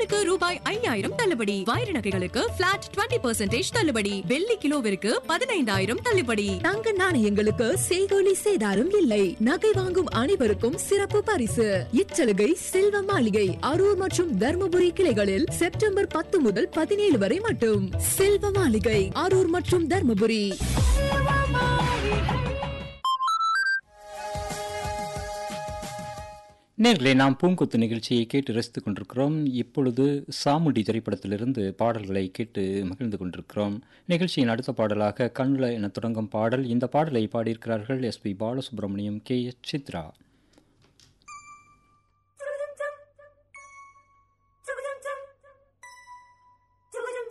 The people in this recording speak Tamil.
பவுனுக்கு ரூபாய் ஐயாயிரம் தள்ளுபடி வைர நகைகளுக்கு பிளாட் 20% தள்ளுபடி வெள்ளி கிலோவிற்கு பதினைந்தாயிரம் தள்ளுபடி தங்க நாணயங்களுக்கு செய்கூலி சேதாரம் இல்லை நகை வாங்கும் அனைவருக்கும் சிறப்பு பரிசு இச்சலுகை செல்வ மாளிகை அரூர் மற்றும் தர்மபுரி கிளைகளில் செப்டம்பர் பத்து முதல் பதினேழு வரை மட்டும் செல்வ மாளிகை அரூர் மற்றும் தர்மபுரி நேர்களே நாம் பூங்கொத்து நிகழ்ச்சியை கேட்டு ரசித்துக் கொண்டிருக்கிறோம் இப்பொழுது சாமுண்டி திரைப்படத்திலிருந்து பாடல்களை கேட்டு மகிழ்ந்து கொண்டிருக்கிறோம் நிகழ்ச்சியின் அடுத்த பாடலாக கண்ணில் என தொடங்கும் பாடல் இந்த பாடலை பாடியிருக்கிறார்கள் S P Balasubramaniam K S Chitra